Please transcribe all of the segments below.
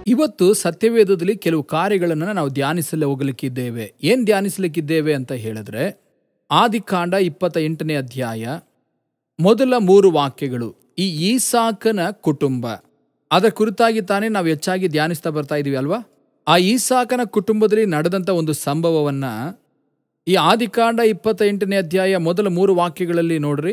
ಇವತ್ತು ಸತ್ಯವೇದದಲ್ಲಿ ಕೆಲವು ಕಾರ್ಯಗಳನ್ನು ನಾವು ಧ್ಯಾನಿಸಲು ಹೋಗಲಿಕ್ಕಿದ್ದೇವೆ ಏನ್ ಧ್ಯಾನಿಸಲಿಕ್ಕಿದ್ದೇವೆ ಅಂತ ಹೇಳಿದ್ರೆ ಆದಿಕಾಂಡ ಇಪ್ಪತ್ತ ಎಂಟನೇ ಅಧ್ಯಾಯ ಮೊದಲ ಮೂರು ವಾಕ್ಯಗಳು ಈ ಈಸಾಕನ ಕುಟುಂಬ ಅದರ ಕುರಿತಾಗಿ ತಾನೇ ನಾವು ಹೆಚ್ಚಾಗಿ ಧ್ಯಾನಿಸ್ತಾ ಬರ್ತಾ ಇದೀವಿ ಅಲ್ವಾ ಆ ಈಸಾಕನ ಕುಟುಂಬದಲ್ಲಿ ನಡೆದಂತ ಒಂದು ಸಂಭವವನ್ನ ಈ ಆದಿಕಾಂಡ ಇಪ್ಪತ್ತ ಎಂಟನೇ ಅಧ್ಯಾಯ ಮೊದಲ ಮೂರು ವಾಕ್ಯಗಳಲ್ಲಿ ನೋಡ್ರಿ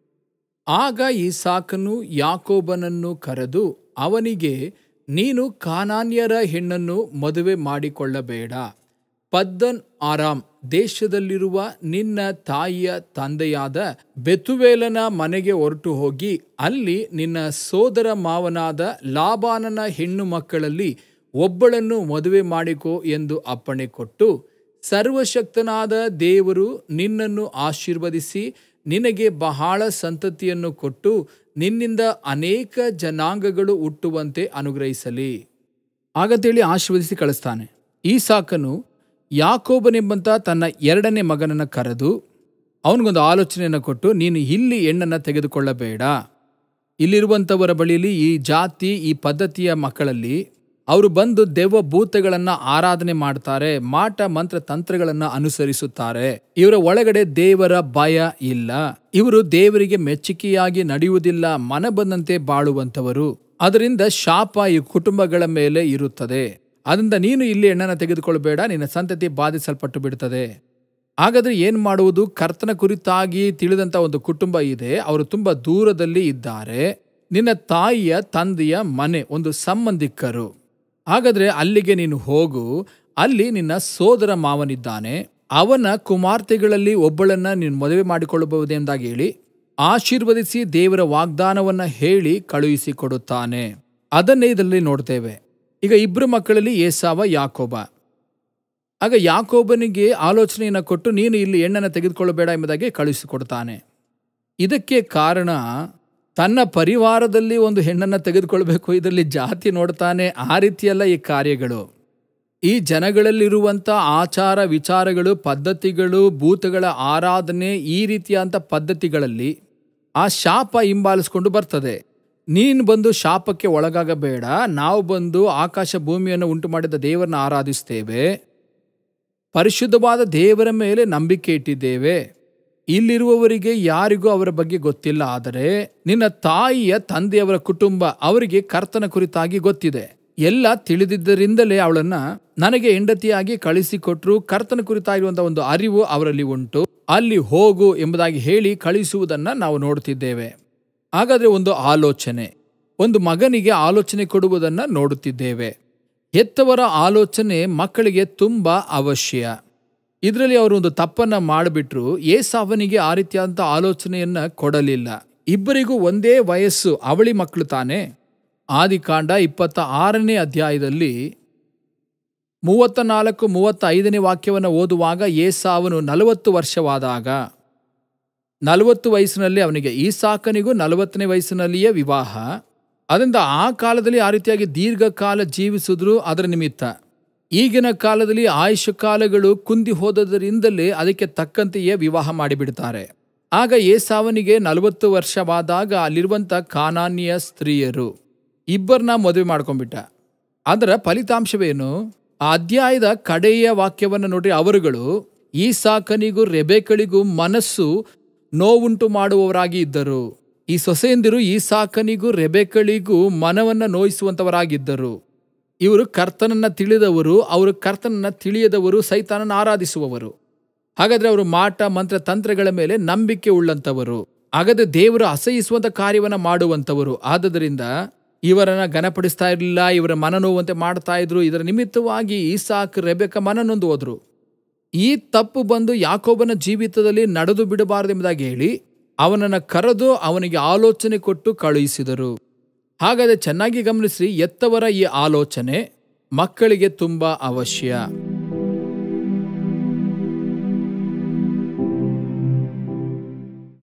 ಆಗ ಈಸಾಕನು ಯಾಕೋಬನನ್ನು ಕರೆದು ಅವನಿಗೆ ನೀನು ಕಾನಾನ್ಯರ ಹೆಣ್ಣನ್ನು ಮದುವೆ ಮಾಡಿಕೊಳ್ಳಬೇಡ ಪದ್ದನ್ ಆರಾಮ್ ದೇಶದಲ್ಲಿರುವ ನಿನ್ನ ತಾಯಿಯ ತಂದೆಯಾದ ಬೆತುವೇಲನ ಮನೆಗೆ ಹೊರಟು ಹೋಗಿ ಅಲ್ಲಿ ನಿನ್ನ ಸೋದರ ಮಾವನಾದ ಲಾಬಾನನ ಹೆಣ್ಣು ಮಕ್ಕಳಲ್ಲಿ ಒಬ್ಬಳನ್ನು ಮದುವೆ ಮಾಡಿಕೋ ಎಂದು ಅಪ್ಪಣೆ ಕೊಟ್ಟು ಸರ್ವಶಕ್ತನಾದ ದೇವರು ನಿನ್ನನ್ನು ಆಶೀರ್ವದಿಸಿ ನಿನಗೆ ಬಹಳ ಸಂತತಿಯನ್ನು ಕೊಟ್ಟು ನಿನ್ನಿಂದ ಅನೇಕ ಜನಾಂಗಗಳು ಹುಟ್ಟುವಂತೆ ಅನುಗ್ರಹಿಸಲಿ ಹಾಗಂತೇಳಿ ಆಶೀರ್ವದಿಸಿ ಕಳಿಸ್ತಾನೆ ಈ ಸಾಕನು ಯಾಕೋಬನೆಂಬಂತ ತನ್ನ ಎರಡನೇ ಮಗನನ್ನು ಕರೆದು ಅವನಿಗೊಂದು ಆಲೋಚನೆಯನ್ನು ಕೊಟ್ಟು ನೀನು ಇಲ್ಲಿ ಹೆಣ್ಣನ್ನು ತೆಗೆದುಕೊಳ್ಳಬೇಡ ಇಲ್ಲಿರುವಂಥವರ ಬಳಿಯಲ್ಲಿ ಈ ಜಾತಿ ಈ ಪದ್ಧತಿಯ ಮಕ್ಕಳಲ್ಲಿ ಅವರು ಬಂದು ದೆವ್ವ ಭೂತಗಳನ್ನ ಆರಾಧನೆ ಮಾಡ್ತಾರೆ ಮಾಟ ಮಂತ್ರ ತಂತ್ರಗಳನ್ನ ಅನುಸರಿಸುತ್ತಾರೆ ಇವರ ಒಳಗಡೆ ದೇವರ ಭಯ ಇಲ್ಲ ಇವರು ದೇವರಿಗೆ ಮೆಚ್ಚುಗೆಯಾಗಿ ನಡೆಯುವುದಿಲ್ಲ ಮನ ಬಂದಂತೆ ಬಾಳುವಂತವರು ಅದರಿಂದ ಶಾಪ ಈ ಕುಟುಂಬಗಳ ಮೇಲೆ ಇರುತ್ತದೆ ಅದರಿಂದ ನೀನು ಇಲ್ಲಿ ಹೆಣ್ಣನ್ನು ತೆಗೆದುಕೊಳ್ಬೇಡ ನಿನ್ನ ಸಂತತಿ ಬಾಧಿಸಲ್ಪಟ್ಟು ಬಿಡುತ್ತದೆ ಹಾಗಾದ್ರೆ ಏನ್ ಮಾಡುವುದು ಕರ್ತನ ಕುರಿತಾಗಿ ತಿಳಿದಂತ ಒಂದು ಕುಟುಂಬ ಇದೆ ಅವರು ತುಂಬಾ ದೂರದಲ್ಲಿ ಇದ್ದಾರೆ ನಿನ್ನ ತಾಯಿಯ ತಂದೆಯ ಮನೆ ಒಂದು ಸಂಬಂಧಿಕರು ಹಾಗಾದ್ರೆ ಅಲ್ಲಿಗೆ ನೀನು ಹೋಗು ಅಲ್ಲಿ ನಿನ್ನ ಸೋದರ ಮಾವನಿದ್ದಾನೆ ಅವನ ಕುಮಾರ್ತೆಗಳಲ್ಲಿ ಒಬ್ಬಳನ್ನ ನೀನು ಮದುವೆ ಮಾಡಿಕೊಳ್ಳಬಹುದೆಂದಾಗಿ ಹೇಳಿ ಆಶೀರ್ವದಿಸಿ ದೇವರ ವಾಗ್ದಾನವನ್ನ ಹೇಳಿ ಕಳುಹಿಸಿ ಕೊಡುತ್ತಾನೆ ಅದನ್ನೇ ಇದರಲ್ಲಿ ನೋಡ್ತೇವೆ ಈಗ ಇಬ್ರು ಮಕ್ಕಳಲ್ಲಿ ಏಸಾವ ಯಾಕೋಬ ಆಗ ಯಾಕೋಬನಿಗೆ ಆಲೋಚನೆಯನ್ನು ಕೊಟ್ಟು ನೀನು ಇಲ್ಲಿ ಹೆಣ್ಣನ್ನು ತೆಗೆದುಕೊಳ್ಳಬೇಡ ಎಂಬುದಾಗಿ ಕಳುಹಿಸಿಕೊಡ್ತಾನೆ ಇದಕ್ಕೆ ಕಾರಣ ತನ್ನ ಪರಿವಾರದಲ್ಲಿ ಒಂದು ಹೆಣ್ಣನ್ನು ತೆಗೆದುಕೊಳ್ಬೇಕು ಇದರಲ್ಲಿ ಜಾತಿ ನೋಡ್ತಾನೆ ಆ ರೀತಿಯಲ್ಲ ಈ ಕಾರ್ಯಗಳು ಈ ಜನಗಳಲ್ಲಿರುವಂಥ ಆಚಾರ ವಿಚಾರಗಳು ಪದ್ಧತಿಗಳು ಭೂತಗಳ ಆರಾಧನೆ ಈ ರೀತಿಯಾದಂಥ ಪದ್ಧತಿಗಳಲ್ಲಿ ಆ ಶಾಪ ಹಿಂಬಾಲಿಸ್ಕೊಂಡು ಬರ್ತದೆ ನೀನು ಬಂದು ಶಾಪಕ್ಕೆ ಒಳಗಾಗಬೇಡ ನಾವು ಬಂದು ಆಕಾಶ ಭೂಮಿಯನ್ನು ಉಂಟು ಮಾಡಿದ ದೇವರನ್ನ ಆರಾಧಿಸ್ತೇವೆ ಪರಿಶುದ್ಧವಾದ ದೇವರ ಮೇಲೆ ನಂಬಿಕೆ ಇಟ್ಟಿದ್ದೇವೆ ಇಲ್ಲಿರುವವರಿಗೆ ಯಾರಿಗೂ ಅವರ ಬಗ್ಗೆ ಗೊತ್ತಿಲ್ಲ ಆದರೆ ನಿನ್ನ ತಾಯಿಯ ತಂದೆಯವರ ಕುಟುಂಬ ಅವರಿಗೆ ಕರ್ತನ ಕುರಿತಾಗಿ ಗೊತ್ತಿದೆ ಎಲ್ಲ ತಿಳಿದಿದ್ದರಿಂದಲೇ ಅವಳನ್ನ ನನಗೆ ಹೆಂಡತಿಯಾಗಿ ಕಳಿಸಿಕೊಟ್ರು ಕರ್ತನ ಕುರಿತಾಗಿರುವಂತಹ ಒಂದು ಅರಿವು ಅವರಲ್ಲಿ ಉಂಟು ಅಲ್ಲಿ ಹೋಗು ಎಂಬುದಾಗಿ ಹೇಳಿ ಕಳಿಸುವುದನ್ನ ನಾವು ನೋಡುತ್ತಿದ್ದೇವೆ ಹಾಗಾದ್ರೆ ಒಂದು ಆಲೋಚನೆ ಒಂದು ಮಗನಿಗೆ ಆಲೋಚನೆ ಕೊಡುವುದನ್ನ ನೋಡುತ್ತಿದ್ದೇವೆ ಹೆತ್ತವರ ಆಲೋಚನೆ ಮಕ್ಕಳಿಗೆ ತುಂಬಾ ಅವಶ್ಯ ಇದರಲ್ಲಿ ಅವರು ಒಂದು ತಪ್ಪನ್ನ ಮಾಡಿಬಿಟ್ರು ಏಸಾವನಿಗೆ ಆ ರೀತಿಯಾದಂಥ ಆಲೋಚನೆಯನ್ನ ಕೊಡಲಿಲ್ಲ ಇಬ್ಬರಿಗೂ ಒಂದೇ ವಯಸ್ಸು ಅವಳಿ ಮಕ್ಕಳು ತಾನೆ ಆದಿಕಾಂಡ ಇಪ್ಪತ್ತ ಆರನೇ ಅಧ್ಯಾಯದಲ್ಲಿ ಮೂವತ್ತ ನಾಲ್ಕು ಮೂವತ್ತ ಐದನೇ ವಾಕ್ಯವನ್ನು ಓದುವಾಗ ಏಸಾವನು ನಲವತ್ತು ವರ್ಷವಾದಾಗ ನಲವತ್ತು ವಯಸ್ಸಿನಲ್ಲಿ ಅವನಿಗೆ ಈ ಸಾಕನಿಗೂ ನಲವತ್ತನೇ ವಯಸ್ಸಿನಲ್ಲಿಯೇ ವಿವಾಹ ಅದರಿಂದ ಆ ಕಾಲದಲ್ಲಿ ಆ ರೀತಿಯಾಗಿ ದೀರ್ಘಕಾಲ ಜೀವಿಸಿದ್ರು ಅದರ ನಿಮಿತ್ತ ಈಗಿನ ಕಾಲದಲ್ಲಿ ಆಯುಷ ಕಾಲಗಳು ಕುಂದಿ ಹೋದದರಿಂದಲೇ ಅದಕ್ಕೆ ತಕ್ಕಂತೆಯೇ ವಿವಾಹ ಮಾಡಿಬಿಡ್ತಾರೆ ಆಗ ಏಸಾವನಿಗೆ ನಲವತ್ತು ವರ್ಷವಾದಾಗ ಅಲ್ಲಿರುವಂಥ ಕಾನಾನ್ಯ ಸ್ತ್ರೀಯರು ಇಬ್ಬರನ್ನ ಮದುವೆ ಮಾಡ್ಕೊಂಡ್ಬಿಟ್ಟ ಅದರ ಫಲಿತಾಂಶವೇನು ಆ ಅಧ್ಯಾಯದ ಕಡೆಯ ವಾಕ್ಯವನ್ನು ನೋಡ್ರಿ ಅವರುಗಳು ಈ ಸಾಕನಿಗೂ ರೆಬೆಕಳಿಗೂ ಮನಸ್ಸು ನೋವುಂಟು ಮಾಡುವವರಾಗಿ ಇದ್ದರು ಈ ಸೊಸೆಯಂದಿರು ಈ ಸಾಕನಿಗೂ ರೆಬೆಕಳಿಗೂ ಮನವನ್ನ ನೋಯಿಸುವಂತವರಾಗಿದ್ದರು ಇವರು ಕರ್ತನನ್ನ ತಿಳಿದವರು ಅವರು ಕರ್ತನನ್ನ ತಿಳಿಯದವರು ಸೈತಾನನ ಆರಾಧಿಸುವವರು ಹಾಗಾದ್ರೆ ಅವರು ಮಾಟ ಮಂತ್ರ ತಂತ್ರಗಳ ಮೇಲೆ ನಂಬಿಕೆ ಉಳ್ಳಂತವರು ಹಾಗಾದ್ರೆ ದೇವರು ಅಸಹಿಸುವಂತ ಕಾರ್ಯವನ್ನ ಮಾಡುವಂತವರು ಆದದರಿಂದ ಇವರನ್ನ ಘನಪಡಿಸ್ತಾ ಇರಲಿಲ್ಲ ಇವರ ಮನನೋವಂತೆ ಮಾಡ್ತಾ ಇದ್ರು ಇದರ ನಿಮಿತ್ತವಾಗಿ ಈಸಾಕ್ ರೆಬೆಕ ಮನನೊಂದು ಹೋದ್ರು ಈ ತಪ್ಪು ಬಂದು ಯಾಕೋಬನ ಜೀವಿತದಲ್ಲಿ ನಡೆದು ಬಿಡಬಾರದೆಂಬುದಾಗಿ ಹೇಳಿ ಅವನನ್ನ ಕರೆದು ಅವನಿಗೆ ಆಲೋಚನೆ ಕೊಟ್ಟು ಕಳುಹಿಸಿದರು ಹಾಗಾದ್ರೆ ಚೆನ್ನಾಗಿ ಗಮನಿಸಿ ಎತ್ತವರ ಈ ಆಲೋಚನೆ ಮಕ್ಕಳಿಗೆ ತುಂಬಾ ಅವಶ್ಯ